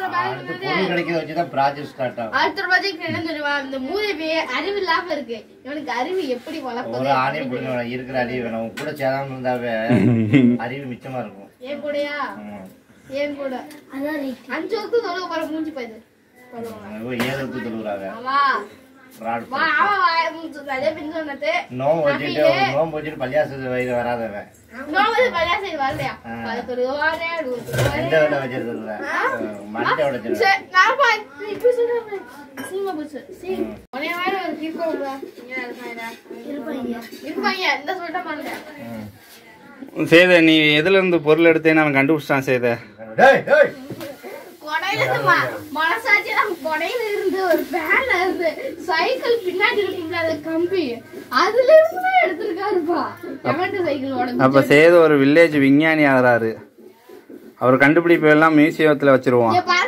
அடுத்து பொருள் கிடைக்கிறத வச்சுதான் ப்ராஜெக்ட் ஸ்டார்ட் ஆகும் அடுத்த ப்ராஜெக்ட் என்ன தெரியுமா இந்த மூதேவி அறிவு இல்லாம இருக்கு இவனுக்கு அறிவு எப்படி ஒரு வளர்ப்பது ஆணையை பிடிக்க வேணாம் இருக்கிற அறிவு வேணும் உன் கூட சேராம இருந்தாவே அறிவு மிச்சமா இருக்கும் ஏன் கூடயா ம். ஏன் கூட அஞ்சு வருஷத்துக்கு தொழுக போற மூஞ்சி போயிது இவ ஏழு எடுத்து தொழுகிறாங்க ஆமா fraud வா அவ வாய மூச்சு அதே பின் சொன்னது நோம்பு வச்சுட்டு நோம்பு வச்சுட்டு பள்ளியாசத்து வயது வராதவன் நான் வந்து கல்யாணம் செய்து வரலையா ஆ. அது தொழுக வரேன் எந்த வேலை வச்சிருக்கல மண்டை உடைச்சிருவேன் சரி, நான் பா- இப்படி சொல்றேன் பாரு. சீமா போச்சு. சீ. உன்னைய மாதிரி ஒரு இருக்கவங்களா? இங்க இருப்பாங்க. இருப்பாங்க. இந்த சொல்லிட்ட மாட்டேன். சேத நீ எதுல இருந்து பொருள் எடுத்தேன்னு அவன் கண்டுபிடிச்சிட்டான் சேத டேய் டேய் கொடையில இருந்து ம- மனசாட்சி நம்ம கொடையில இருந்து ஒரு பேன்ல இருந்து சைக்கிள் பின்னாடி இருக்கும்ல அந்த கம்பி அதுல இருந்து தான் எடுத்திருக்காருப்பா எவன்ட்டு சைக்கிள் அப்ப உடம்பு சேது ஒரு வில்லேஜ் விஞ்ஞானி ஆகிறாரு அவர் கண்டுபிடிப்பு எல்லாம் மியூசியத்துல வச்சிருவோம் இங்க பாரு